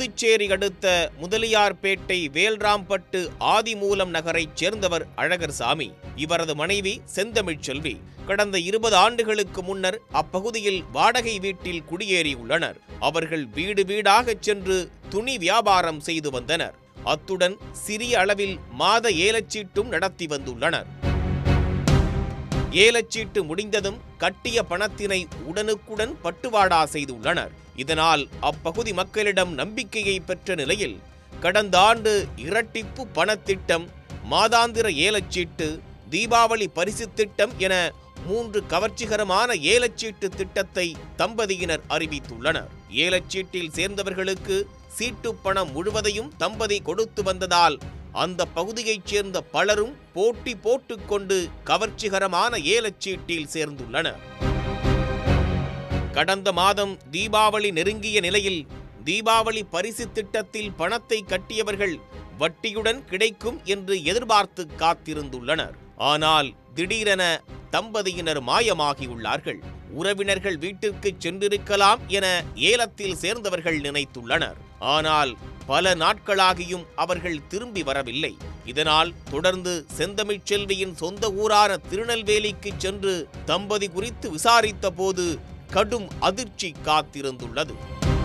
புதுச்சேரி அடுத்த முதலியார்பேட்டை வேல்ராம்பட்டு ஆதிமூலம் நகரைச் சேர்ந்தவர் அழகர்சாமி இவரது மனைவி செந்தமிழ்ச் செல்வி கடந்த இருபது ஆண்டுகளுக்கு முன்னர் அப்பகுதியில் வாடகை வீட்டில் குடியேறியுள்ளனர் அவர்கள் வீடு வீடாகச் சென்று துணி வியாபாரம் செய்து வந்தனர் அத்துடன் சிறிய அளவில் மாத ஏலச்சீட்டும் நடத்தி வந்துள்ளனர் ஏலச்சீட்டு முடிந்ததும் கட்டிய பணத்தினை உடனுக்குடன் பட்டுவாடா செய்துள்ளனர் இதனால் அப்பகுதி மக்களிடம் நம்பிக்கையை பெற்ற நிலையில் கடந்த ஆண்டு இரட்டிப்பு பணத்திட்டம் மாதாந்திர ஏலச்சீட்டு தீபாவளி பரிசு திட்டம் என மூன்று கவர்ச்சிகரமான ஏலச்சீட்டு திட்டத்தை தம்பதியினர் அறிவித்துள்ளனர் ஏலச்சீட்டில் சேர்ந்தவர்களுக்கு சீட்டு பணம் முழுவதையும் தம்பதி கொடுத்து வந்ததால் அந்த பகுதியைச் சேர்ந்த பலரும் போட்டி போட்டுக்கொண்டு கவர்ச்சிகரமான ஏலச்சீட்டில் சேர்ந்துள்ளனர் கடந்த மாதம் தீபாவளி நெருங்கிய நிலையில் தீபாவளி பரிசு திட்டத்தில் பணத்தை கட்டியவர்கள் வட்டியுடன் கிடைக்கும் என்று எதிர்பார்த்து காத்திருந்துள்ளனர் ஆனால் திடீரென தம்பதியினர் மாயமாகியுள்ளார்கள் உறவினர்கள் வீட்டிற்கு சென்றிருக்கலாம் என ஏலத்தில் சேர்ந்தவர்கள் நினைத்துள்ளனர் ஆனால் பல நாட்களாகியும் அவர்கள் திரும்பி வரவில்லை இதனால் தொடர்ந்து செந்தமிழ்ச் செல்வியின் சொந்த ஊரான திருநெல்வேலிக்கு சென்று தம்பதி குறித்து விசாரித்த போது கடும் அதிர்ச்சி காத்திருந்துள்ளது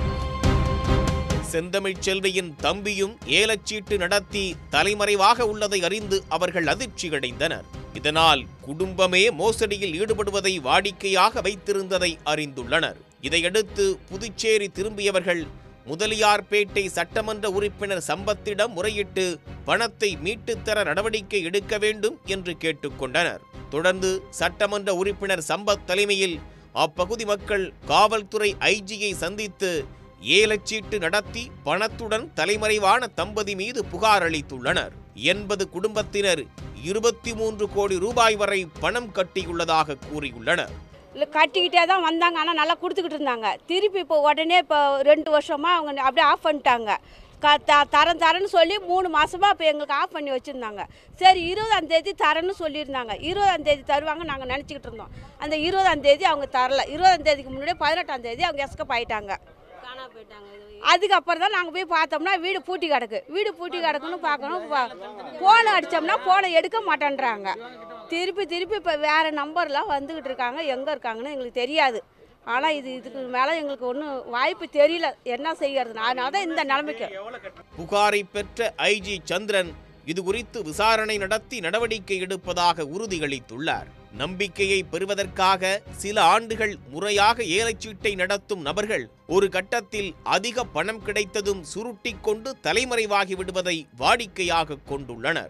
செந்தமிழ்ச் செல்வியின் தம்பியும் ஏலச்சீட்டு நடத்தி தலைமறைவாக உள்ளதை அறிந்து அவர்கள் அதிர்ச்சியடைந்தனர் இதனால் குடும்பமே மோசடியில் ஈடுபடுவதை வாடிக்கையாக வைத்திருந்ததை அறிந்துள்ளனர் இதையடுத்து புதுச்சேரி திரும்பியவர்கள் முதலியார்பேட்டை சட்டமன்ற உறுப்பினர் சம்பத்திடம் முறையிட்டு பணத்தை மீட்டுத் தர நடவடிக்கை எடுக்க வேண்டும் என்று கேட்டுக்கொண்டனர் தொடர்ந்து சட்டமன்ற உறுப்பினர் சம்பத் தலைமையில் அப்பகுதி மக்கள் காவல்துறை ஐஜியை சந்தித்து ஏலச்சீட்டு நடத்தி பணத்துடன் தலைமறைவான தம்பதி மீது புகார் அளித்துள்ளனர் எண்பது குடும்பத்தினர் இருபத்தி மூன்று கோடி ரூபாய் வரை பணம் கட்டியுள்ளதாக கூறியுள்ளனர் இல்லை கட்டிக்கிட்டே தான் வந்தாங்க ஆனால் நல்லா கொடுத்துக்கிட்டு இருந்தாங்க திருப்பி இப்போ உடனே இப்போ ரெண்டு வருஷமாக அவங்க அப்படியே ஆஃப் பண்ணிட்டாங்க க த தரேன் தரேன்னு சொல்லி மூணு மாதமாக இப்போ எங்களுக்கு ஆஃப் பண்ணி வச்சுருந்தாங்க சரி இருபதாம் தேதி தரேன்னு சொல்லியிருந்தாங்க இருபதாம் தேதி தருவாங்க நாங்கள் நினச்சிக்கிட்டு இருந்தோம் அந்த இருபதாம் தேதி அவங்க தரல இருபதாம் தேதிக்கு முன்னாடியே பதினெட்டாம் தேதி அவங்க எஸ்கப் ஆயிட்டாங்க அதுக்கப்புறம் தான் நாங்கள் போய் பார்த்தோம்னா வீடு பூட்டி கிடக்கு வீடு பூட்டி கிடக்குன்னு பார்க்கணும் ஃபோனை அடித்தோம்னா ஃபோனை எடுக்க மாட்டேன்றாங்க திருப்பி திருப்பி இப்போ வேறு நம்பர்லாம் வந்துக்கிட்டு இருக்காங்க எங்கே இருக்காங்கன்னு எங்களுக்கு தெரியாது ஆனால் இது இதுக்கு மேலே எங்களுக்கு ஒன்றும் வாய்ப்பு தெரியல என்ன செய்யறது அதனால தான் இந்த நிலைமைக்கு புகாரை பெற்ற ஐஜி சந்திரன் இது குறித்து விசாரணை நடத்தி நடவடிக்கை எடுப்பதாக உறுதியளித்துள்ளார் நம்பிக்கையை பெறுவதற்காக சில ஆண்டுகள் முறையாக ஏலச்சீட்டை நடத்தும் நபர்கள் ஒரு கட்டத்தில் அதிக பணம் கிடைத்ததும் சுருட்டிக் கொண்டு தலைமறைவாகி விடுவதை வாடிக்கையாக கொண்டுள்ளனர்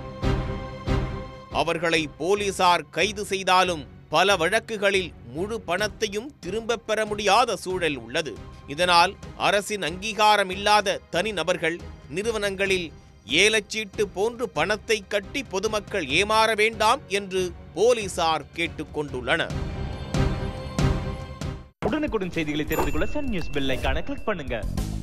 அவர்களை போலீசார் கைது செய்தாலும் பல வழக்குகளில் முழு பணத்தையும் திரும்பப் பெற முடியாத சூழல் உள்ளது இதனால் அரசின் அங்கீகாரம் இல்லாத தனிநபர்கள் நிறுவனங்களில் ஏலச்சீட்டு போன்று பணத்தை கட்டி பொதுமக்கள் ஏமாற வேண்டாம் என்று போலீசார் கேட்டுக்கொண்டுள்ளனர் உடனுக்குடன் செய்திகளை தெரிந்து கொள்ள சன் நியூஸ் பெல் ஐகானை கிளிக் பண்ணுங்க